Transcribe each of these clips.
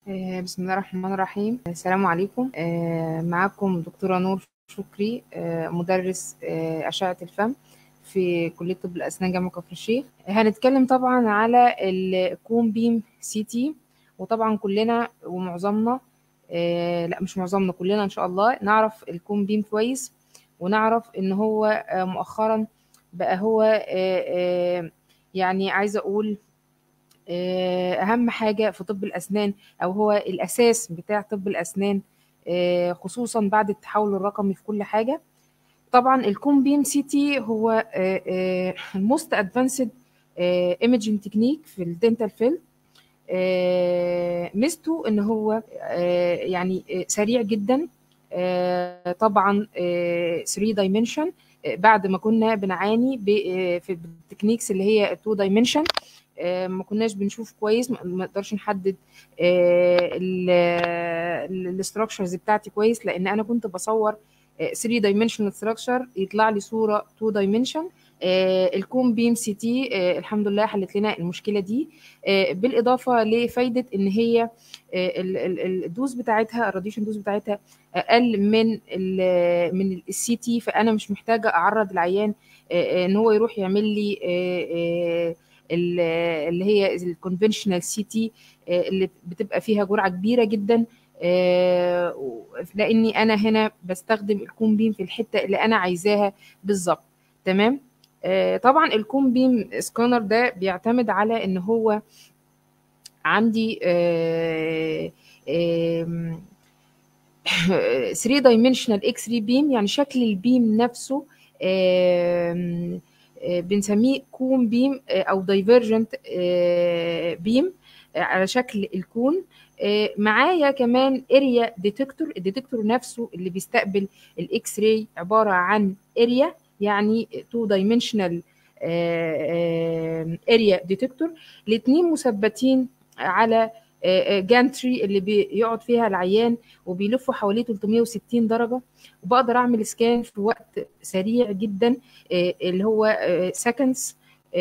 آه، بسم الله الرحمن الرحيم السلام عليكم آه، معكم دكتورة نور شكري آه، مدرس آه، أشعة الفم في كلية طب الأسنان جامعة كفر الشيخ هنتكلم طبعا على الكوم بيم سي تي وطبعا كلنا ومعظمنا آه، لا مش معظمنا كلنا إن شاء الله نعرف الكوم بيم كويس ونعرف إن هو آه، مؤخرا بقى هو آه، آه، يعني عايزة أقول آه، أهم حاجة في طب الأسنان أو هو الأساس بتاع طب الأسنان آه، خصوصا بعد التحول الرقمي في كل حاجة طبعا الكوم بيم سي تي هو الموست ادفانسد ايمجنج تكنيك في الدنتال فيلد ميزته ان هو آه، يعني آه، سريع جدا آه، طبعا 3 دايمنشن بعد ما كنا بنعاني ب- آه، في التكنيكس اللي هي 2 دايمنشن ما كناش بنشوف كويس ما ما نقدرش نحدد الاستراكشرز بتاعتي كويس لان انا كنت بصور 3 دايمنشنال ستراكشر يطلع لي صوره 2 دايمنشن الكوم بيم سي تي الحمد لله حلت لنا المشكله دي آه، بالاضافه لفايده ان هي آه، ال- ال- الدوز بتاعتها الراديشن دوز بتاعتها اقل من ال من السي تي فانا مش محتاجه اعرض العيان آه، آه، ان هو يروح يعمل لي آه، آه، ال- اللي هي الكونفنشنال سي تي اللي بتبقى فيها جرعه كبيره جدا آه، و- لاني انا هنا بستخدم الكوم بيم في الحته اللي انا عايزاها بالظبط تمام آه، طبعا الكوم بيم سكانر ده بيعتمد على ان هو عندي 3 دايمنشنال اكس راي بيم يعني شكل البيم نفسه آم، آه، بنسميه كون بيم آه، او دايفرجنت بيم على شكل الكون آه، معايا كمان اريا ديتكتور الديتكتور نفسه اللي بيستقبل الاكس راي عباره عن اريا يعني 2 دايمنشنال اريا ديتكتور الاثنين مثبتين على جانتري اللي بيقعد فيها العيان وبيلفوا حواليه 360 درجه وبقدر اعمل سكان في وقت سريع جدا آه، اللي هو سكندز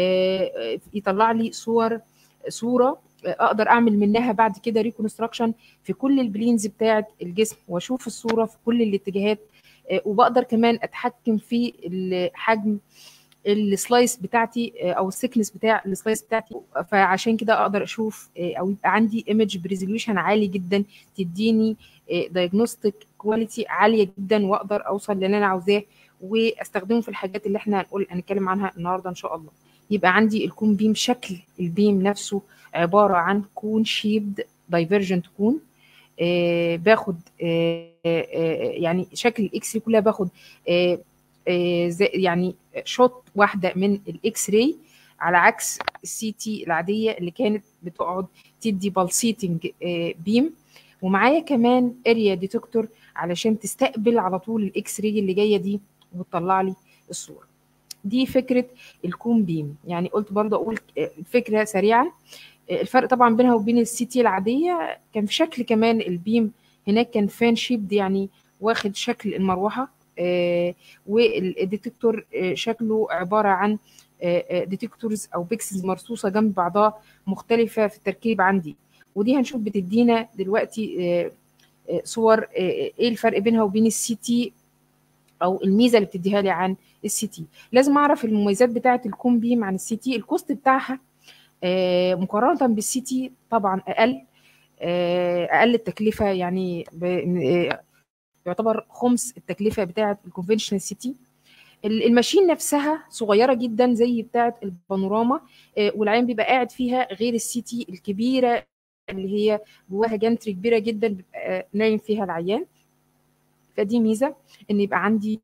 يطلع لي صور صوره آه، اقدر اعمل منها بعد كده ريكونستراكشن في كل البلينز بتاعه الجسم واشوف الصوره في كل الاتجاهات آه، وبقدر كمان اتحكم في الحجم السلايس بتاعتي آه، او السكنس بتاع السلايس بتاعتي فعشان كده اقدر اشوف آه، او يبقى عندي ايمج بريزوليوشن عالي جدا تديني دايجنوستيك كواليتي عاليه جدا واقدر اوصل للي انا عاوزاه واستخدمه في الحاجات اللي احنا هنقول هنتكلم عنها النهارده ان شاء الله يبقى عندي الكون بيم شكل البيم نفسه عباره عن كون شيبد دايفرجنت كون آه باخد آه آه يعني شكل الاكس راي كلها باخد آه آه زي- يعني شوت واحده من الاكس راي على عكس السي تي العاديه اللي كانت بتقعد تدي بالسيتنج بيم ومعايا كمان اريا ديتكتور علشان تستقبل على طول الاكس راي اللي جايه دي وتطلع لي الصوره دي فكره الكون بيم يعني قلت برضه اقول آه، فكره سريعا آه، الفرق طبعا بينها وبين السي تي العاديه كان في شكل كمان البيم هناك كان فان شيبد يعني واخد شكل المروحه آه، والديتكتور آه، شكله عباره عن ديتكتورز او بيكسلز مرصوصه جنب بعضها مختلفه في التركيب عندي ودي هنشوف بتدينا دلوقتي آه، آه، صور آه، ايه الفرق بينها وبين السي تي او الميزه اللي بتديها لي عن السي تي لازم اعرف المميزات بتاعه الكوم بيم عن السي تي الكوست بتاعها آه، مقارنه بالسي تي طبعا اقل آه، اقل التكلفه يعني ب- آه، يعتبر خمس التكلفه بتاعه الكونفنشنال سي تي الماشين نفسها صغيره جدا زي بتاعه البانوراما آه، والعين بيبقى قاعد فيها غير السي تي الكبيره اللي هي جواها جانتري كبيره جدا بيبقى نايم فيها العيان فدي ميزه ان يبقى عندي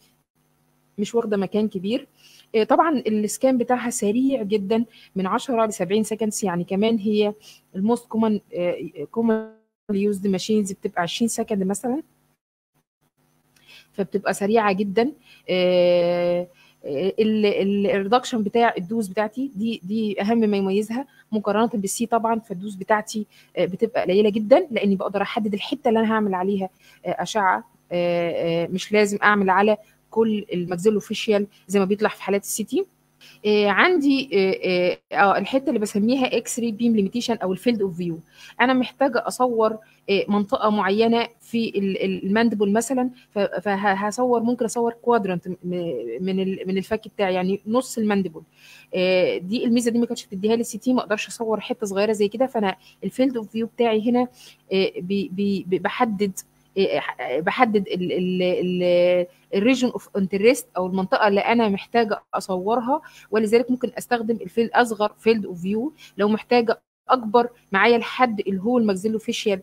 مش واخده مكان كبير آه، طبعا السكان بتاعها سريع جدا من 10 ل 70 سكندز يعني كمان هي الموست كومن كومن يوزد ماشينز بتبقى 20 سكند مثلا فبتبقى سريعه جدا الريدكشن بتاع الدوز بتاعتي دي دي اهم ما يميزها مقارنه بالسي طبعا فالدوز بتاعتي آه، بتبقى قليله جدا لاني بقدر احدد الحته اللي انا هعمل عليها آه، اشعه آه، آه، مش لازم اعمل على كل الماكسيلو فيشيال زي ما بيطلع في حالات السي تي آه، عندي آه، آه، آه، الحته اللي بسميها اكس راي بيم ليميتيشن او الفيلد اوف فيو انا محتاجه اصور آه، منطقه معينه في ال- ال- الماندبل مثلا ف- فهصور ممكن اصور كوادرنت من ال- من الفك بتاعي يعني نص الماندبل آه، دي الميزه دي ما كانتش بتديها لي السي تي ما اقدرش اصور حته صغيره زي كده فانا الفيلد اوف فيو بتاعي هنا آه، بي- بي- بي- بحدد آه، بحدد الريجن اوف انترست او المنطقه اللي انا محتاجه اصورها ولذلك ممكن استخدم الفيلد اصغر فيلد اوف فيو لو محتاجه اكبر معايا لحد الهول ماكسيلو فيشيال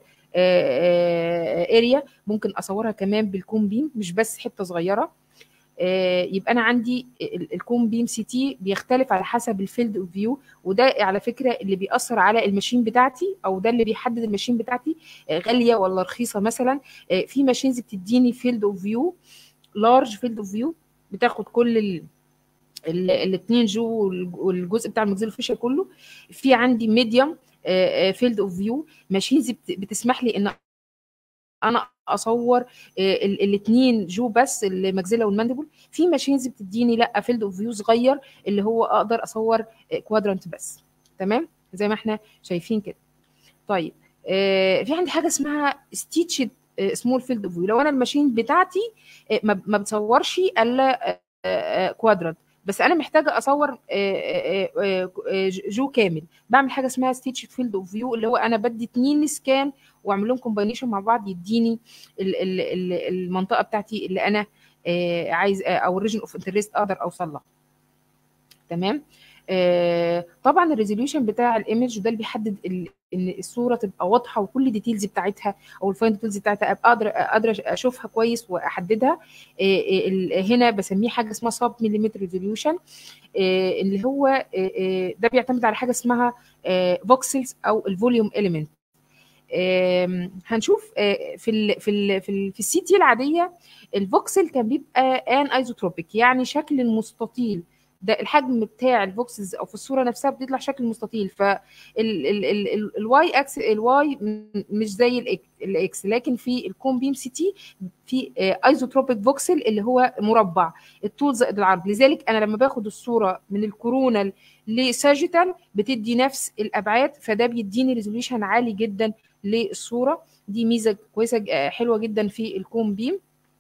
اريا ممكن اصورها كمان بالكوم بيم مش بس حته صغيره آه، يبقى انا عندي ال- الكوم بيم سي تي بيختلف على حسب الفيلد اوف فيو وده على فكره اللي بيأثر على الماشين بتاعتي او ده اللي بيحدد الماشين بتاعتي آه، غاليه ولا رخيصه مثلا آه، في ماشينز بتديني فيلد اوف فيو لارج فيلد اوف فيو بتاخد كل ال الاثنين جو والج- والجزء بتاع الماكسيلو فيشر كله في عندي ميديوم فيلد اوف فيو ماشينز بتسمح لي ان انا اصور الاثنين جو بس الماكسيلا والمانديبل في ماشينز بتديني لا فيلد اوف فيو صغير اللي هو اقدر اصور كوادرانت بس تمام زي ما احنا شايفين كده طيب آه، في عندي حاجه اسمها ستيتش سمول فيلد اوف فيو لو انا الماشين بتاعتي آه، ما ما بتصورش الا كوادرانت بس انا محتاجه اصور آه، آه، آه، آه، جو كامل بعمل حاجه اسمها ستيتش فيلد اوف فيو اللي هو انا بدي اتنين سكان واعمل لهم كومباينيشن مع بعض يديني ال- ال- ال- المنطقه بتاعتي اللي انا آه، عايز آه، او الريجن اوف انترست اقدر اوصل لها تمام آه، طبعا الريزوليوشن بتاع الايمج ده اللي بيحدد ال- ان الصوره تبقى واضحه وكل الديتيلز بتاعتها او الفاين ديتيلز بتاعتها ابقى اقدر اقدر اشوفها كويس واحددها آه، آه، ال- هنا بسميه حاجه اسمها سب مليمتر ريزوليوشن اللي هو آه، آه، ده بيعتمد على حاجه اسمها فوكسلز او الفوليوم اليمنت آم، هنشوف آه، في ال في ال في ال في السي تي العاديه الفوكسل كان بيبقى ان ايزوتروبيك يعني شكل المستطيل ده الحجم بتاع الفوكسز او في الصوره نفسها بيطلع شكل مستطيل فالواي اكس الواي مش زي الإك- الاكس لكن في الكوم بيم سي تي في ايزوتروبيك فوكسل اللي هو مربع الطول زائد العرض لذلك انا لما باخد الصوره من الكورونال لساجيتال بتدي نفس الابعاد فده بيديني ريزوليوشن عالي جدا للصوره دي ميزه كويسه آه، حلوه جدا في الكوم بيم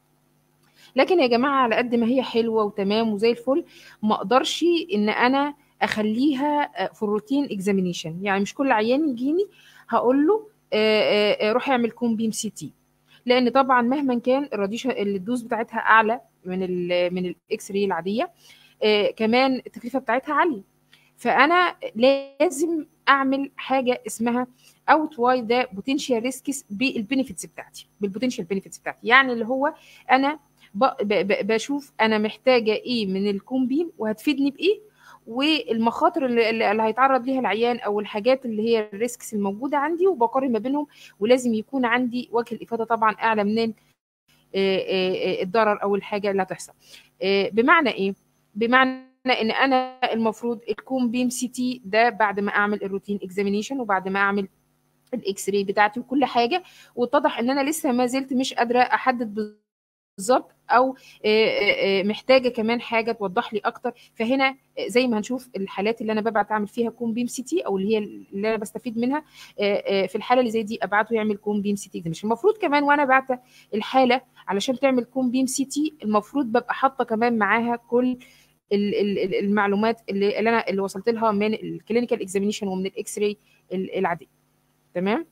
لكن يا جماعه على قد ما هي حلوه وتمام وزي الفل ما اقدرش ان انا اخليها في الروتين اكزامينيشن يعني مش كل عيان يجيني هقول له آه، آه، روح اعمل كوم بيم سي تي لان طبعا مهما كان الراديشن الدوز بتاعتها اعلى من ال من الاكس راي العاديه آه، كمان التكلفه بتاعتها عاليه فانا لازم اعمل حاجه اسمها اوت واي ذا بوتنشال ريسكس بالبينيفيتس بتاعتي بالبوتنشال بينيفيتس بتاعتي يعني اللي هو انا ب- ب- ب- بشوف انا محتاجه ايه من الكوم بيم وهتفيدني بايه والمخاطر اللي, اللي هيتعرض ليها العيان او الحاجات اللي هي الريسكس الموجوده عندي وبقارن ما بينهم ولازم يكون عندي وجه الافاده طبعا اعلى من ال- آه، آه، آه، الضرر او الحاجه اللي هتحصل آه، بمعنى ايه بمعنى ان انا المفروض الكوم بيم سي تي ده بعد ما اعمل الروتين اكزامينيشن وبعد ما اعمل الاكس راي بتاعتي وكل حاجه واتضح ان انا لسه ما زلت مش قادره احدد بالظبط او آه، آه، آه، محتاجه كمان حاجه توضح لي اكتر فهنا آه، زي ما هنشوف الحالات اللي انا ببعت اعمل فيها كوم بيم سي تي او اللي هي اللي انا بستفيد منها آه، آه، في الحاله اللي زي دي ابعته يعمل كوم بيم سي تي مش المفروض كمان وانا بعت الحاله علشان تعمل كوم بيم سي تي المفروض ببقى حاطه كمان معاها كل ال- ال- ال- المعلومات اللي اللي انا اللي وصلت لها من الكلينيكال اكزامينيشن ومن الاكس راي العاديه تمام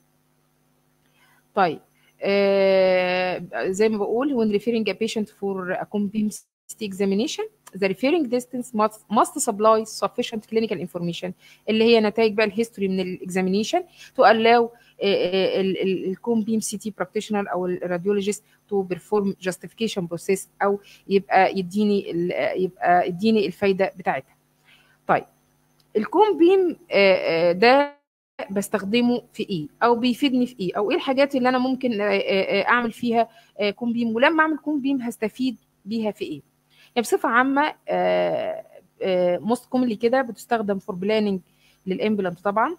طيب آه زي ما بقول when referring a patient for a competency examination the referring distance must, must supply sufficient clinical information اللي هي نتائج بقى الهيستوري من الاكزامينيشن to allow الكوم بيم سي تي براكتيشنر او الراديولوجيست تو بيرفورم جاستيفيكيشن بروسيس او يبقى يديني ال- يبقى يديني الفايده بتاعتها. طيب الكوم بيم آه، آه، ده بستخدمه في ايه او بيفيدني في ايه او ايه الحاجات اللي انا ممكن آه، آه، اعمل فيها آه، كوم بيم ولما اعمل كوم بيم هستفيد بيها في ايه يعني بصفه عامه موست كومنلي كده بتستخدم فور بلاننج للامبلانت طبعا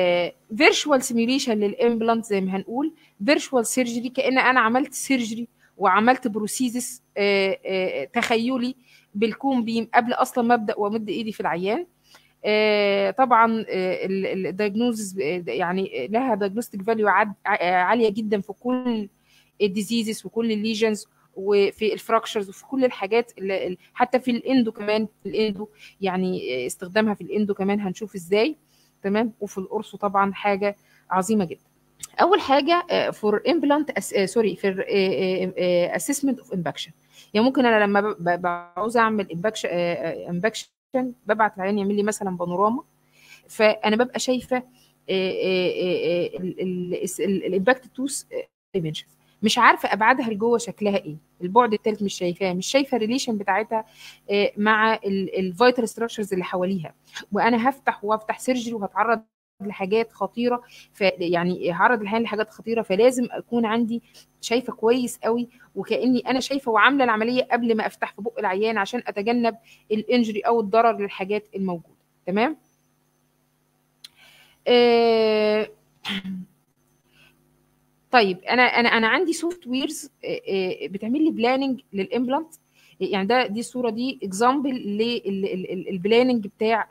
فيرتشوال سيميوليشن للامبلانت زي ما هنقول فيرتشوال سيرجري كان انا عملت سيرجري وعملت بروسيزس تخيلي بالكوم بيم قبل اصلا ما ابدا وامد ايدي في العيان طبعا الدايجنوزز يعني لها دايجنوستيك فاليو عاليه جدا في كل الديزيزز وكل الليجنز وفي الفراكشرز وفي كل الحاجات اللي حتى في الاندو كمان في الاندو يعني استخدامها في الاندو كمان هنشوف ازاي تمام وفي القرص طبعا حاجه عظيمه جدا اول حاجه فور امبلانت سوري فور اسسمنت اوف امباكشن يعني ممكن انا لما بعوز اعمل امباكشن امباكشن ببعت العيان يعمل لي مثلا بانوراما فانا ببقى شايفه الامباكت توس دايمنشنز مش عارفه ابعادها لجوه شكلها ايه البعد الثالث مش شايفاه مش شايفه الريليشن بتاعتها مع الفيتال ستراكشرز اللي حواليها وانا هفتح وافتح سيرجري وهتعرض لحاجات خطيره ف يعني هعرض العيان لحاجات خطيره فلازم اكون عندي شايفه كويس قوي وكاني انا شايفه وعامله العمليه قبل ما افتح في بق العيان عشان اتجنب الانجري او الضرر للحاجات الموجوده تمام آه طيب انا انا انا عندي سوفت ويرز بتعمل لي بلاننج للامبلانت يعني ده دي الصوره دي اكزامبل للبلاننج بتاع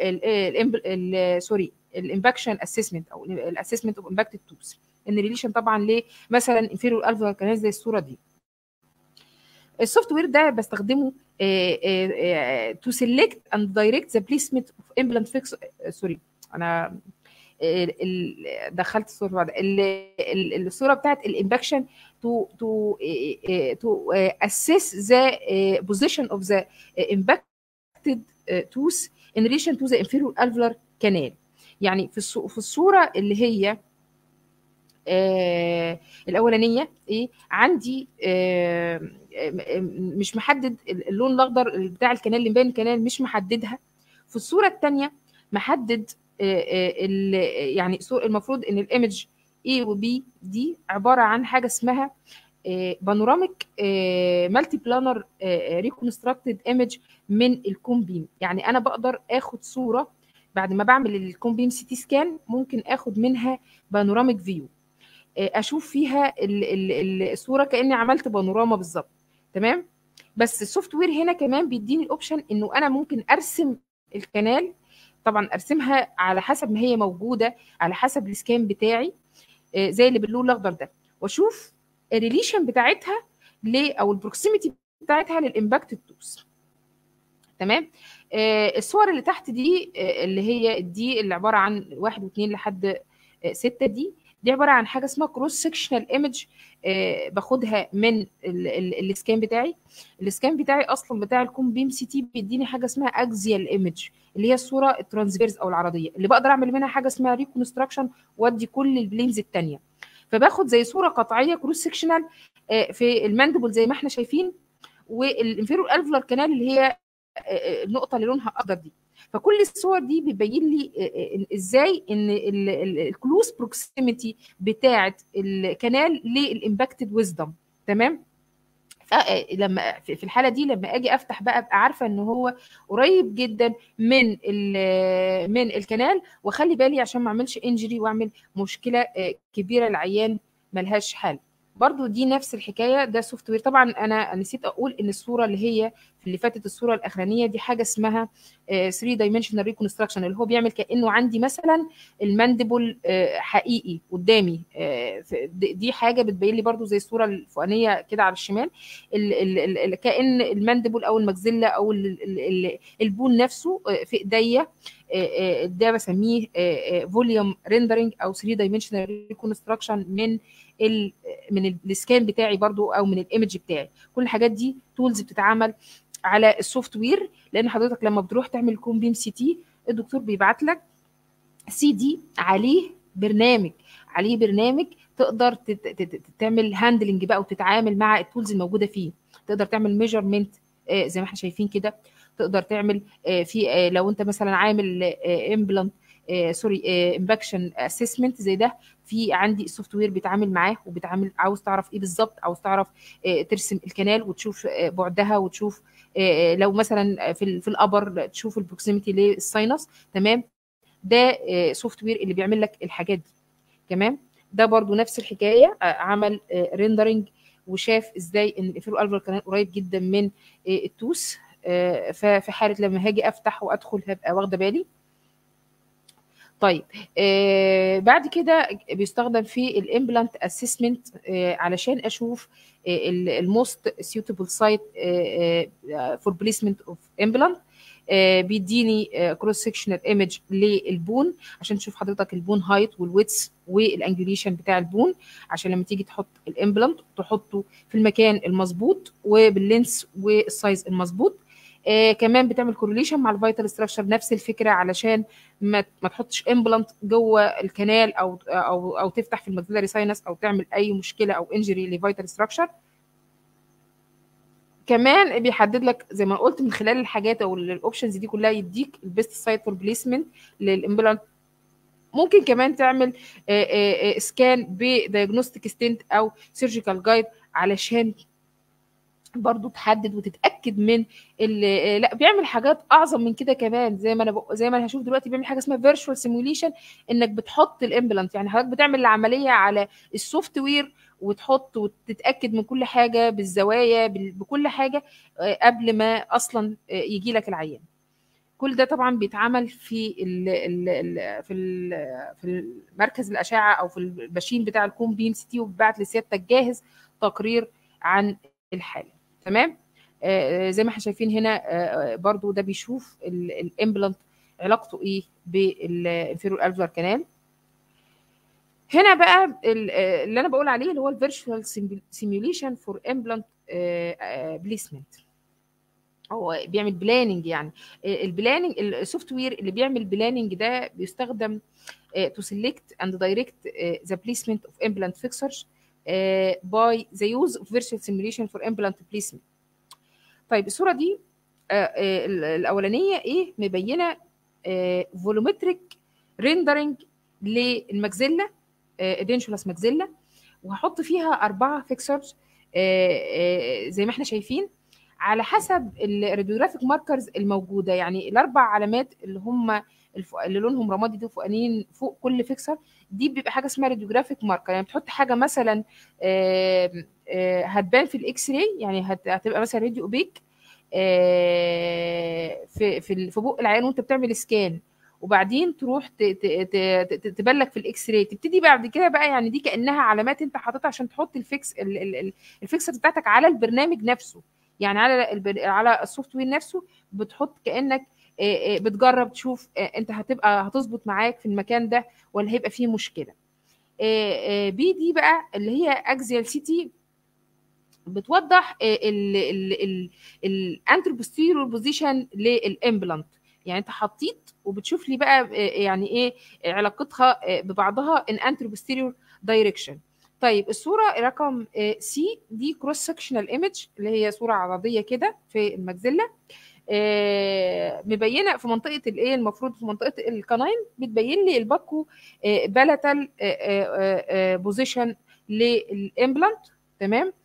سوري الامباكشن اسسمنت او الاسسمنت اوف امباكتد توث ان ريليشن طبعا لمثلا انفيريور الفا كانال زي الصوره دي السوفت وير ده بستخدمه تو سيلكت اند دايركت ذا بليسمنت اوف امبلانت فيكس سوري انا دخلت الصوره بعد الصوره بتاعت الامباكشن تو تو تو اسس ذا بوزيشن اوف ذا امباكتد توث in relation to the inferior alveolar canal يعني في في الصوره اللي هي آه الاولانيه ايه عندي آه مش محدد اللون الاخضر بتاع الكنال اللي مبين الكنال مش محددها في الصوره الثانيه محدد يعني المفروض ان الايمج اي وبي دي عباره عن حاجه اسمها بانوراميك مالتي بلانر ريكونستراكتد ايمج من الكوم بيم يعني انا بقدر اخد صوره بعد ما بعمل الكوم بيم سي تي سكان ممكن اخد منها بانوراميك فيو اشوف فيها الصوره كاني عملت بانوراما بالظبط تمام بس السوفت وير هنا كمان بيديني الاوبشن انه انا ممكن ارسم الكنال طبعا ارسمها على حسب ما هي موجوده على حسب السكان بتاعي زي اللي باللون الاخضر ده واشوف الريليشن بتاعتها ل او البروكسيميتي بتاعتها للامباكت توث تمام آه الصور اللي تحت دي آه اللي هي دي اللي عباره عن واحد واثنين لحد آه ستة دي دي عباره عن حاجه اسمها كروس سكشنال ايمج باخدها من السكان بتاعي السكان بتاعي اصلا بتاع الكوم بيم سي تي بيديني حاجه اسمها اكزيال ايمج اللي هي الصوره الترانسفيرز او العرضيه اللي بقدر اعمل منها حاجه اسمها ريكونستراكشن وادي كل البليمز الثانيه فباخد زي صوره قطعيه كروس سكشنال في الماندبل زي ما احنا شايفين والانفيرور الفلر كانال اللي هي النقطه اللي لونها اخضر دي فكل الصور دي بتبين لي ازاي ان الكلوز بروكسيميتي بتاعه الكنال للامباكتد ويزدم تمام لما في الحاله دي لما اجي افتح بقى ابقى عارفه ان هو قريب جدا من من الكنال واخلي بالي عشان ما اعملش انجري واعمل مشكله كبيره للعيان ملهاش حل برضو دي نفس الحكايه ده سوفت وير طبعا انا نسيت اقول ان الصوره اللي هي في اللي فاتت الصوره الاخرانيه دي حاجه اسمها 3 دايمنشنال ريكونستراكشن اللي هو بيعمل كانه عندي مثلا الماندبل حقيقي قدامي دي حاجه بتبين لي برضو زي الصوره الفوقانيه كده على الشمال ال ال كان الماندبل او المجزله او البون نفسه في ايديا ده بسميه فوليوم ريندرنج او 3 دايمنشنال ريكونستراكشن من ال من السكان بتاعي برضو او من الايمج بتاعي كل الحاجات دي تولز بتتعمل على السوفت وير لان حضرتك لما بتروح تعمل كوم بيم سي تي الدكتور بيبعت لك سي دي عليه برنامج عليه برنامج تقدر تعمل هاندلنج بقى وتتعامل مع التولز الموجوده فيه تقدر تعمل ميجرمنت زي ما احنا شايفين كده تقدر تعمل في لو انت مثلا عامل امبلانت سوري امباكشن اسسمنت زي ده في عندي السوفت وير بيتعامل معاه وبيتعامل عاوز تعرف ايه بالظبط عاوز تعرف ترسم الكنال وتشوف بعدها وتشوف لو مثلا في في الابر تشوف البروكسيميتي للساينس تمام ده سوفت وير اللي بيعمل لك الحاجات دي تمام ده برضو نفس الحكايه عمل ريندرنج وشاف ازاي ان الانفيرو الفر كان قريب جدا من التوس ففي حاله لما هاجي افتح وادخل هبقى واخده بالي طيب آه بعد كده بيستخدم في الامبلانت اسسمنت آه علشان اشوف الموست سيوتبل سايت فور بليسمنت اوف امبلانت بيديني كروس سكشنال ايمج للبون عشان تشوف حضرتك البون هايت والويتس والانجوليشن بتاع البون عشان لما تيجي تحط الامبلانت تحطه في المكان المظبوط وباللينس والسايز المظبوط آه كمان بتعمل كورليشن مع الفيتال ستراكشر نفس الفكره علشان ما ما تحطش امبلانت جوه الكنال او او او تفتح في الماكسيلاري ساينس او تعمل اي مشكله او انجري لفيتال ستراكشر كمان بيحدد لك زي ما قلت من خلال الحاجات او الاوبشنز دي كلها يديك البيست سايت فور بليسمنت للامبلانت ممكن كمان تعمل سكان بدايجنوستيك ستنت او سيرجيكال جايد علشان برضو تحدد وتتاكد من لا بيعمل حاجات اعظم من كده كمان زي ما انا بق... زي ما انا هشوف دلوقتي بيعمل حاجه اسمها فيرتشوال سيموليشن انك بتحط الامبلانت يعني حضرتك بتعمل العمليه على السوفت وير وتحط وتتاكد من كل حاجه بالزوايا بكل حاجه قبل ما اصلا يجي لك العيان كل ده طبعا بيتعمل في ال ال ال في ال في مركز الاشعه او في الباشين بتاع الكوم بيم سي تي وبيبعت لسيادتك جاهز تقرير عن الحاله تمام آه زي ما احنا شايفين هنا آه برضو ده بيشوف الامبلانت علاقته ايه بالانفيرور الفلر كانال هنا بقى اللي انا بقول عليه اللي هو الفيرتشوال سيميوليشن فور امبلانت بليسمنت هو بيعمل بلاننج يعني البلاننج السوفت وير اللي بيعمل بلاننج ده بيستخدم تو سيلكت اند دايركت ذا بليسمنت اوف امبلانت فيكسرز باي ذا يوز اوف فيرتشوال سيميوليشن فور امبلانت بليسمنت طيب الصوره دي الاولانيه ايه مبينه فولومتريك ريندرنج للمجزله ادينشولاس مجزله وهحط فيها اربعه فيكسرز زي ما احنا شايفين على حسب الراديوجرافيك ماركرز الموجوده يعني الاربع علامات اللي هم اللي لونهم رمادي دول فوقانيين فوق كل فيكسر دي بيبقى حاجه اسمها راديوجرافيك ماركر يعني بتحط حاجه مثلا هتبان في الاكس راي يعني هتبقى مثلا راديو اوبيك في في في بق العيان وانت بتعمل سكان وبعدين تروح تبلغ في الاكس راي تبتدي بعد كده بقى يعني دي كانها علامات انت حاططها عشان تحط الفيكس الفيكسر بتاعتك على البرنامج نفسه يعني على على السوفت وير نفسه بتحط كانك بتجرب تشوف انت هتبقى هتظبط معاك في المكان ده ولا هيبقى فيه مشكله بي دي بقى اللي هي اكزيال سيتي بتوضح الانتروبوستيريور بوزيشن للامبلانت يعني انت حطيت وبتشوف لي بقى يعني ايه علاقتها ببعضها ان انتروبوستيريور دايركشن طيب الصوره رقم سي دي كروس سكشنال ايمج اللي هي صوره عرضيه كده في المجزله مبينه في منطقه الايه المفروض في منطقه القناين بتبين لي الباكو بلاتال بوزيشن للامبلانت تمام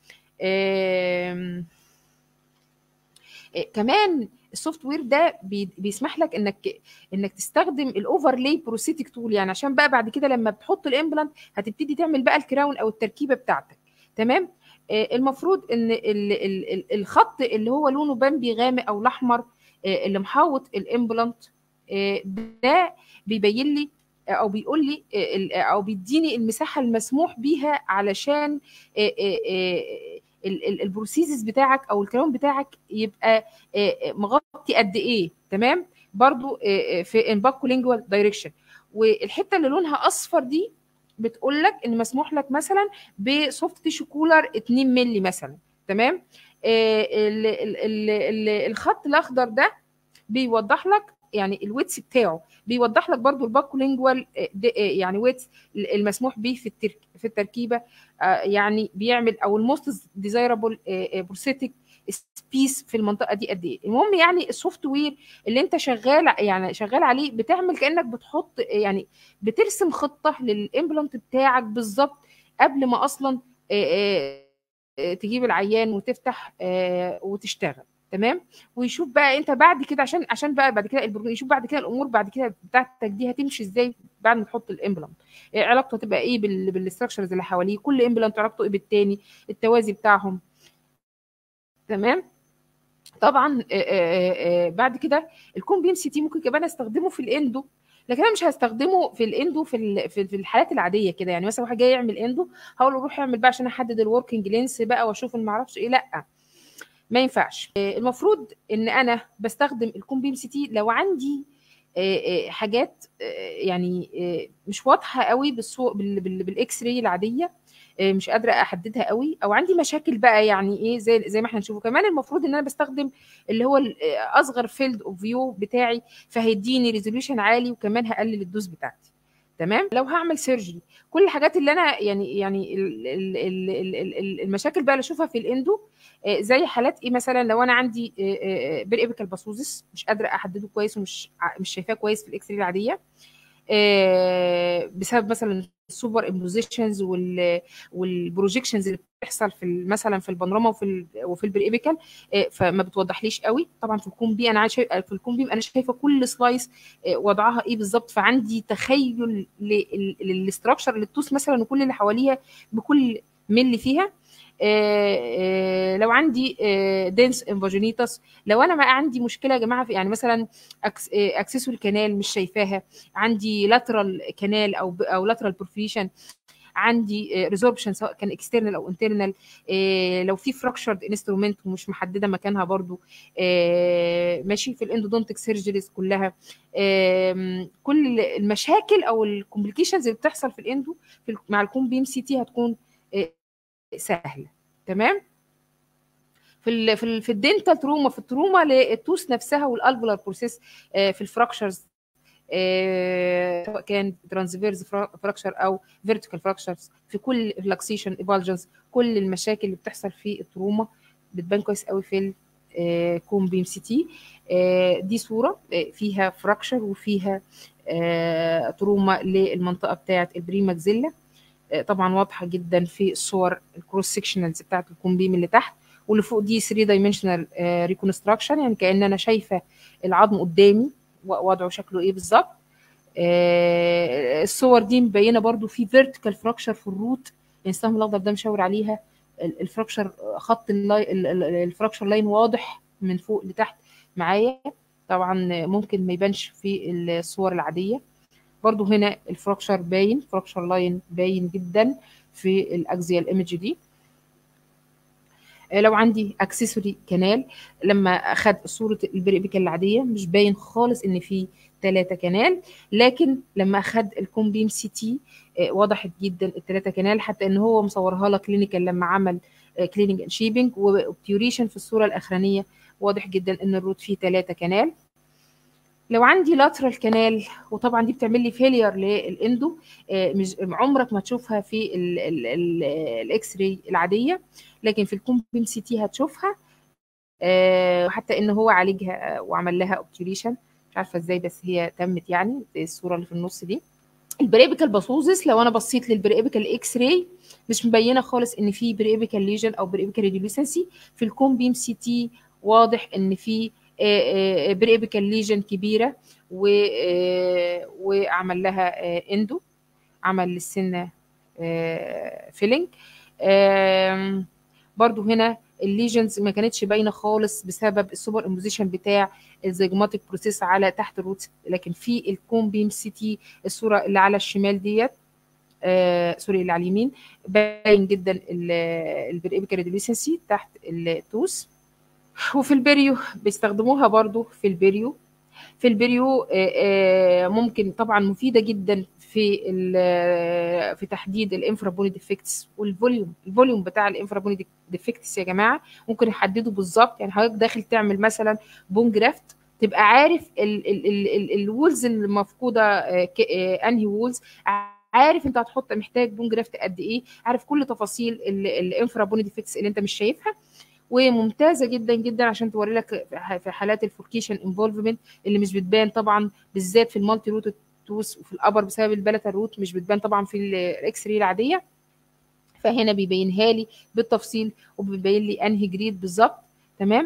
كمان السوفت وير ده بيسمح لك انك انك تستخدم الاوفرلاي بروسيتك تول يعني عشان بقى بعد كده لما بتحط الامبلانت هتبتدي تعمل بقى الكراون او التركيبه بتاعتك تمام المفروض ان ال ال ال الخط اللي هو لونه بامبي غامق او الاحمر اللي محاوط الامبلانت ده بيبين لي او بيقول لي او بيديني المساحه المسموح بيها علشان البروسيسز بتاعك او الكلام بتاعك يبقى مغطي قد ايه تمام برضو في انباكو لينجوال دايركشن والحته اللي لونها اصفر دي بتقول لك ان مسموح لك مثلا بسوفت تيشو كولر 2 مللي مثلا تمام ال ال ال الخط الاخضر ده بيوضح لك يعني الويتس بتاعه بيوضح لك برضو الباكو لينجوال يعني ويتس المسموح به في في التركيبه يعني بيعمل او الموست ديزايربل بروسيتك سبيس في المنطقه دي قد ايه المهم يعني السوفت وير اللي انت شغال يعني شغال عليه بتعمل كانك بتحط يعني بترسم خطه للامبلانت بتاعك بالظبط قبل ما اصلا تجيب العيان وتفتح وتشتغل تمام ويشوف بقى انت بعد كده عشان عشان بقى بعد كده يشوف بعد كده الامور بعد كده بتاعتك دي هتمشي ازاي بعد ما تحط الامبلانت علاقته هتبقى ايه بالاستراكشرز اللي حواليه كل امبلانت علاقته ايه بالتاني التوازي بتاعهم تمام طبعا بعد كده الكون بيم سي تي ممكن كمان استخدمه في الاندو لكن انا مش هستخدمه في الاندو في في الحالات العاديه كده يعني مثلا واحد جاي يعمل اندو هقول له روح اعمل بقى عشان احدد الوركينج لينس بقى واشوف ما اعرفش ايه لا ما ينفعش المفروض ان انا بستخدم الكون بيم سي تي لو عندي حاجات يعني مش واضحه قوي بالصور بالاكس راي العاديه مش قادره احددها قوي او عندي مشاكل بقى يعني ايه زي زي ما احنا نشوفه كمان المفروض ان انا بستخدم اللي هو اصغر فيلد اوف فيو بتاعي فهيديني ريزوليوشن عالي وكمان هقلل الدوز بتاعتي تمام لو هعمل سيرجري كل الحاجات اللي انا يعني يعني المشاكل بقى اللي اشوفها في الاندو زي حالات ايه مثلا لو انا عندي بريبيكال باسوزس مش قادره احدده كويس ومش مش شايفاه كويس في الاكس العاديه بسبب مثلا السوبر امبوزيشنز والبروجيكشنز اللي بتحصل في مثلا في البانوراما وفي وفي البريبيكال فما بتوضحليش قوي طبعا في الكون بي انا عايشه في الكون بي انا شايفه كل سلايس وضعها ايه بالظبط فعندي تخيل للاستراكشر للتوس مثلا وكل اللي حواليها بكل ملي فيها آه لو عندي آه دنس انفاجينيتاس لو انا ما عندي مشكله يا جماعه في يعني مثلا أكس آه اكسسوري كانال مش شايفاها عندي لاترال كانال او او لاترال بروفيشن عندي ريزوربشن سواء كان اكسترنال او انترنال لو في فراكشرد انسترومنت ومش محدده مكانها برضو ماشي في الاندودونتك سيرجريز كلها كل المشاكل او الكومبليكيشنز اللي بتحصل في الاندو في مع الكون بي ام سي تي هتكون سهله تمام في ال في ال في الدنتال تروما في التروما للتوس نفسها والالفولار بروسيس في الفراكشرز سواء كان ترانسفيرز فراكشر او فيرتيكال فراكشرز في كل ريلاكسيشن ايفالجنس كل المشاكل اللي بتحصل في التروما بتبان كويس قوي في الكوم بيم سي تي دي صوره فيها فراكشر وفيها تروما للمنطقه بتاعه البريماكزيلا طبعا واضحه جدا في الصور الكروس سيكشنالز بتاعت الكومبيم اللي تحت واللي فوق دي 3 دايمنشنال ريكونستراكشن يعني كان انا شايفه العظم قدامي وضعه شكله ايه بالظبط الصور دي مبينه برده في فيرتيكال فراكشر في الروت يعني السهم الاخضر ده مشاور عليها الفراكشر خط الفراكشر لاين واضح من فوق لتحت معايا طبعا ممكن ما يبانش في الصور العاديه برضو هنا الفراكشر باين فراكشر لاين باين جدا في الاكزيال ايمج دي لو عندي اكسسوري كانال لما اخد صوره البريبيكال العاديه مش باين خالص ان في ثلاثه كانال لكن لما اخد الكومبيم سي تي وضحت جدا الثلاثه كانال حتى ان هو مصورها لك كلينيكال لما عمل كليننج اند شيبنج وبتيوريشن في الصوره الاخرانيه واضح جدا ان الروت فيه ثلاثه كانال لو عندي لاترال كانال وطبعا دي بتعمل لي فيلير للاندو مش عمرك ما تشوفها في الاكس راي العاديه لكن في الكومبيم سي تي هتشوفها وحتى ان هو عالجها وعمل لها اوبتيوريشن مش عارفه ازاي بس هي تمت يعني زي الصوره اللي في النص دي البريبيكال باسوزس لو انا بصيت للبريبيكال اكس راي مش مبينه خالص ان في بريبيكال ليجن او بريبيكال ريديوليسنسي في الكومبيم سي تي واضح ان في بريبيكال ليجن كبيره و وعمل لها اندو عمل للسنه فيلينج برضو هنا الليجنز ما كانتش باينه خالص بسبب السوبر امبوزيشن بتاع الزيجماتيك بروسيس على تحت الروت لكن في الكوم بيم سي تي الصوره اللي على الشمال ديت آه سوري اللي على اليمين باين جدا البريبيكال ريديوليسنسي تحت التوس وفي البريو بيستخدموها برضو في البريو في البريو ممكن طبعا مفيده جدا في في تحديد الانفرابوني ديفكتس والفوليوم الفوليوم بتاع الانفرابوني ديفكتس يا جماعه ممكن يحدده بالظبط يعني حضرتك داخل تعمل مثلا بون جرافت تبقى عارف الوولز المفقوده انهي وولز عارف انت هتحط محتاج بون جرافت قد ايه عارف كل تفاصيل الانفرابوني ديفكتس اللي انت مش شايفها وممتازه جدا جدا عشان توري لك في حالات الفوركيشن انفولفمنت اللي مش بتبان طبعا بالذات في المالتي روت توس وفي الابر بسبب البلتا روت مش بتبان طبعا في الاكس راي العاديه فهنا بيبينها لي بالتفصيل وبيبين لي انهي جريد بالظبط تمام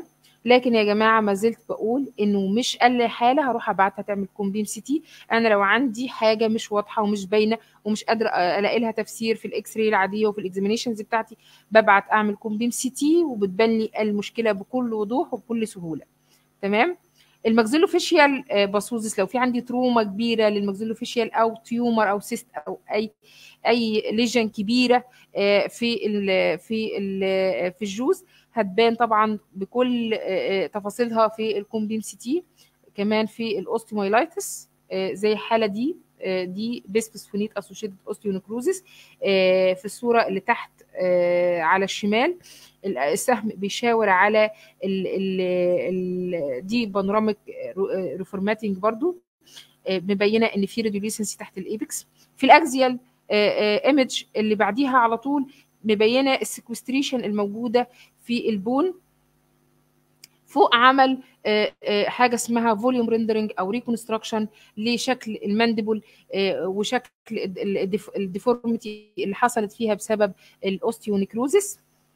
لكن يا جماعه ما زلت بقول انه مش اقل حاله هروح ابعتها تعمل كومبيم سي تي انا لو عندي حاجه مش واضحه ومش باينه ومش قادره الاقي لها تفسير في الاكس راي العاديه وفي الاكزامينيشنز بتاعتي ببعت اعمل كومبيم سي تي وبتبان لي المشكله بكل وضوح وبكل سهوله تمام الماكسيلوفيشيال باسوزس لو في عندي تروما كبيره للماكسيلوفيشيال او تيومر او سيست او اي اي ليجن كبيره في ال في ال في الجوز هتبان طبعا بكل تفاصيلها في الكومبيم سي تي كمان في الاوستيومايلايتس زي الحاله دي دي بيسبسفونيت اسوشيتد اوستيونكروزس في الصوره اللي تحت على الشمال السهم بيشاور على ال ال ال دي بانوراميك ريفورماتنج برضو مبينه ان في ريديوليسنسي تحت الايبكس في الاكزيال ايمج اللي بعديها على طول مبينه السكوستريشن الموجوده في البون فوق عمل حاجه اسمها فوليوم ريندرنج او ريكونستراكشن لشكل الماندبل وشكل الديفورميتي اللي حصلت فيها بسبب الاوستيونيكروزس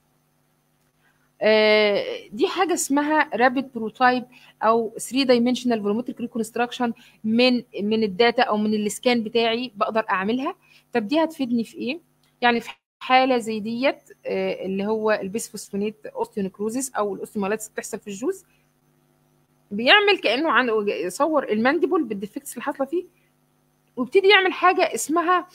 دي حاجه اسمها رابيد بروتايب او 3 دايمنشنال فولومتريك ريكونستراكشن من من الداتا او من السكان بتاعي بقدر اعملها طب دي هتفيدني في ايه يعني في حاله زي ديت اللي هو البيسفوسفونيت اوستيونيكروزيس او الاوستيومالايتس بتحصل في الجوز بيعمل كانه عنده يصور المانديبل بالديفكتس اللي حاصله فيه ويبتدي يعمل حاجه اسمها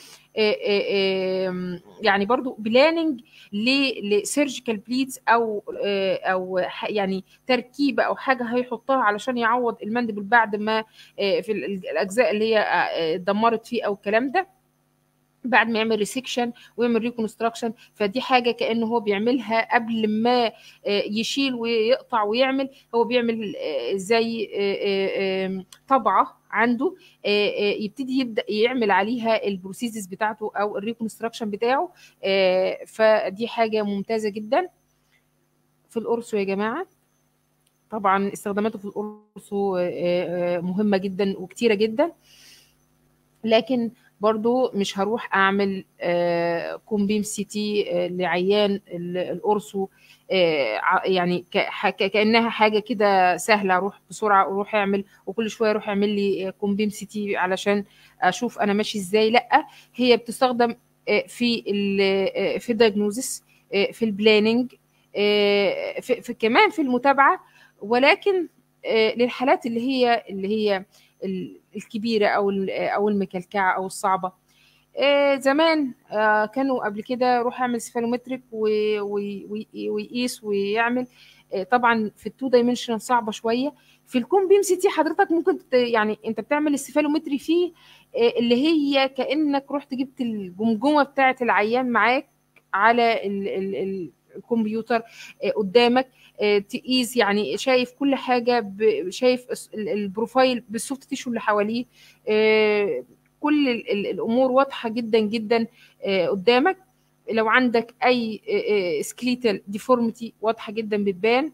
يعني برضو بلاننج لسيرجيكال بليتس او او يعني تركيبه او حاجه هيحطها علشان يعوض المانديبل بعد ما في الاجزاء اللي هي اتدمرت فيه او الكلام ده بعد ما يعمل ريسكشن ويعمل ريكونستراكشن فدي حاجه كانه هو بيعملها قبل ما يشيل ويقطع ويعمل هو بيعمل زي طبعه عنده يبتدي يبدا يعمل عليها البروسيسز بتاعته او الريكونستراكشن بتاعه فدي حاجه ممتازه جدا في القرص يا جماعه طبعا استخداماته في القرص مهمه جدا وكتيره جدا لكن برضو مش هروح اعمل كومبيم سي تي لعيان القرصو يعني كانها حاجه كده سهله اروح بسرعه اروح اعمل وكل شويه اروح اعمل لي كومبيم سي تي علشان اشوف انا ماشي ازاي لا هي بتستخدم في ال في الدايجنوزس في البلاننج في, في كمان في المتابعه ولكن للحالات اللي هي اللي هي الكبيره او او المكلكعه او الصعبه زمان كانوا قبل كده روح اعمل سفالومتريك ويقيس ويعمل طبعا في التو دايمنشن صعبه شويه في الكون بيم سي تي حضرتك ممكن يعني انت بتعمل السفالومتري فيه اللي هي كانك رحت جبت الجمجمه بتاعه العيان معاك على ال ال ال الكمبيوتر قدامك تقيس يعني شايف كل حاجه شايف البروفايل بالسوفت تيشو اللي حواليه كل الامور واضحه جدا جدا قدامك لو عندك اي سكليتال ديفورميتي واضحه جدا بتبان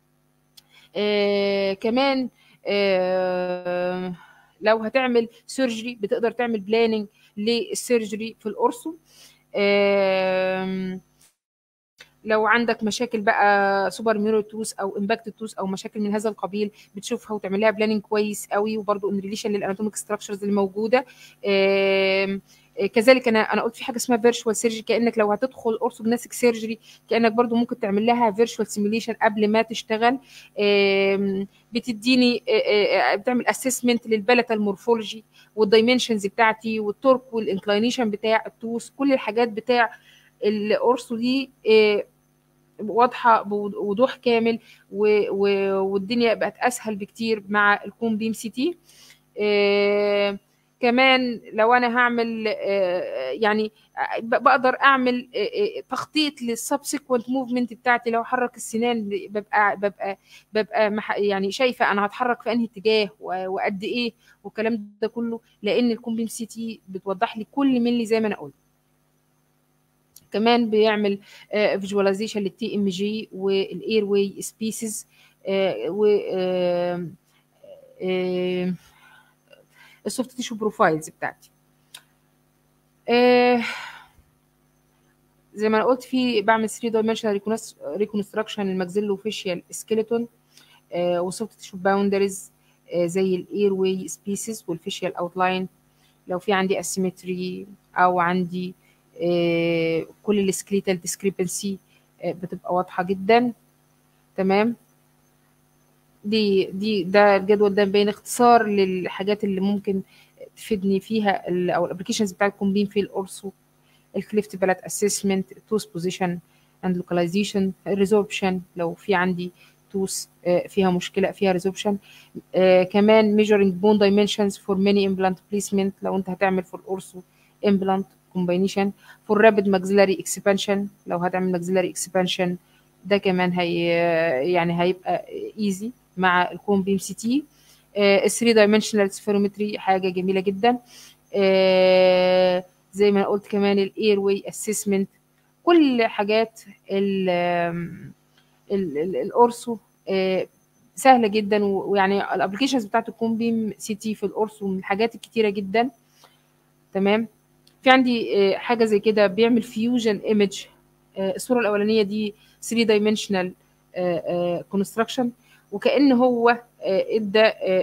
كمان لو هتعمل سيرجري بتقدر تعمل بلاننج للسيرجري في القرصو لو عندك مشاكل بقى سوبر ميروتوس او امباكت توس او مشاكل من هذا القبيل بتشوفها وتعمل لها بلاننج كويس قوي وبرده ان ريليشن للاناتوميك ستراكشرز اللي موجوده كذلك انا انا قلت في حاجه اسمها فيرتشوال سيرجري كانك لو هتدخل اورثوجناسيك سيرجري كانك برضو ممكن تعمل لها فيرتشوال سيميليشن قبل ما تشتغل بتديني بتعمل اسسمنت للبلتال مورفولوجي والدايمنشنز بتاعتي والتورك والانكلاينيشن بتاع التوس كل الحاجات بتاع القرص دي واضحه بوضوح كامل والدنيا بقت اسهل بكتير مع الكون بيم سي تي كمان لو انا هعمل يعني بقدر اعمل تخطيط للسبسيكونت موفمنت بتاعتي لو حرك السنان ببقى ببقى ببقى يعني شايفه انا هتحرك في انهي اتجاه وقد ايه والكلام ده كله لان الكومبيم سي تي بتوضح لي كل ملي زي ما انا قلت كمان بيعمل فيجواليزيشن للتي ام جي والاير واي سبيسيز و السوفت تيشو بروفايلز بتاعتي زي ما انا قلت في بعمل 3 دايمنشنال ريكونستراكشن الماكسيلو فيشيال سكيلتون وسوفت تيشو باوندريز زي الاير واي سبيسيس والفيشيال اوتلاين لو في عندي اسيمتري او عندي آه، كل السكليتال ديسكريبنسي بتبقى واضحه جدا تمام دي دي ده الجدول ده بين اختصار للحاجات اللي ممكن تفيدني فيها ال او الابلكيشنز بتاعت كومبين في الأورسو الكليفت بالات اسسمنت التوس بوزيشن اند لوكاليزيشن الريزوربشن لو في عندي توس فيها مشكله فيها ريزوربشن كمان measuring bone dimensions for many implant placement لو انت هتعمل في الأورسو implant combination for rapid maxillary expansion لو هتعمل maxillary expansion ده كمان هي يعني هيبقى ايزي مع الكون بيم سي تي 3 دايمنشنال سفيرومتري حاجه جميله جدا آه، زي ما قلت كمان الاير واي اسسمنت كل حاجات الاورسو آه، سهله جدا ويعني الابلكيشنز بتاعت الكون بيم سي تي في الاورسو من الحاجات الكتيره جدا تمام في عندي آه، حاجه زي كده بيعمل فيوجن ايمج الصوره الاولانيه دي 3 دايمنشنال كونستراكشن وكان هو ادى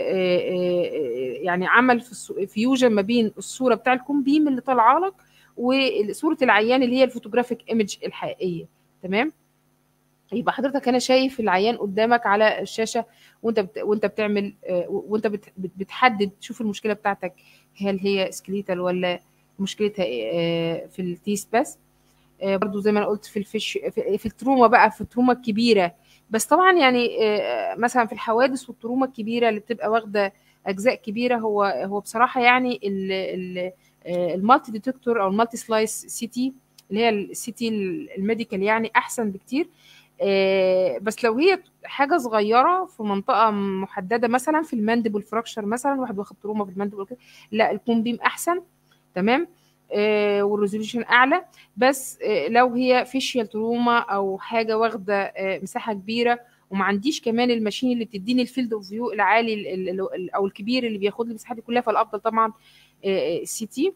يعني عمل في فيوجن ما بين الصوره بتاع الكومبيم اللي طالعه لك وصوره العيان اللي هي الفوتوجرافيك ايمج الحقيقيه تمام يبقى حضرتك انا شايف العيان قدامك على الشاشه وانت بت... وانت بتعمل وانت بت... بتحدد تشوف المشكله بتاعتك هل هي سكليتال ولا مشكلتها في التيس بس برضو زي ما انا قلت في الفش في التروما بقى في التروما الكبيره بس طبعا يعني مثلا في الحوادث والتروما الكبيره اللي بتبقى واخده اجزاء كبيره هو هو بصراحه يعني المالتي ديتكتور او المالتي سلايس سي تي اللي هي السي تي الميديكال يعني احسن بكتير بس لو هي حاجه صغيره في منطقه محدده مثلا في الماندبل فراكشر مثلا واحد واخد تروما في الماندبل كده لا الكون بيم احسن تمام آه والريزوليوشن اعلى بس آه لو هي فيشيال تروما او حاجه واخده آه مساحه كبيره وما عنديش كمان الماشين اللي بتديني الفيلد اوف فيو العالي او الكبير اللي بياخد لي المساحه دي كلها فالافضل طبعا السي تي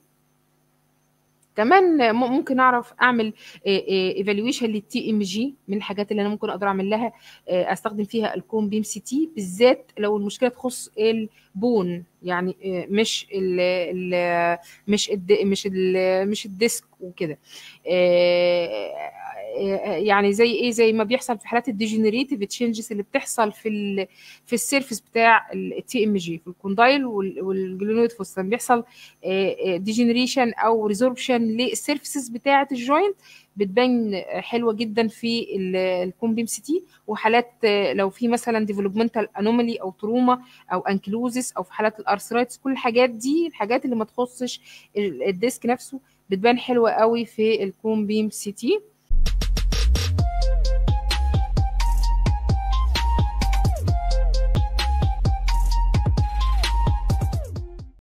كمان ممكن اعرف اعمل ايفالويشن للتي ام جي من الحاجات اللي انا ممكن اقدر اعمل لها استخدم فيها الكوم بيم سي تي بالذات لو المشكله تخص البون يعني مش ال ال مش ال مش ال مش الديسك وكده يعني زي ايه زي ما بيحصل في حالات الديجنريتيف تشينجز اللي بتحصل في ال في السيرفيس بتاع التي ام جي في الكوندايل والجلونويد فوستان بيحصل ديجنريشن او ريزوربشن للسيرفيسز بتاعه الجوينت بتبان حلوه جدا في الكومبيم سي تي وحالات لو في مثلا ديفلوبمنتال انومالي او تروما او انكلوزس او في حالات الارثرايتس كل الحاجات دي الحاجات اللي ما تخصش الديسك نفسه بتبان حلوه قوي في الكوم بيم سي تي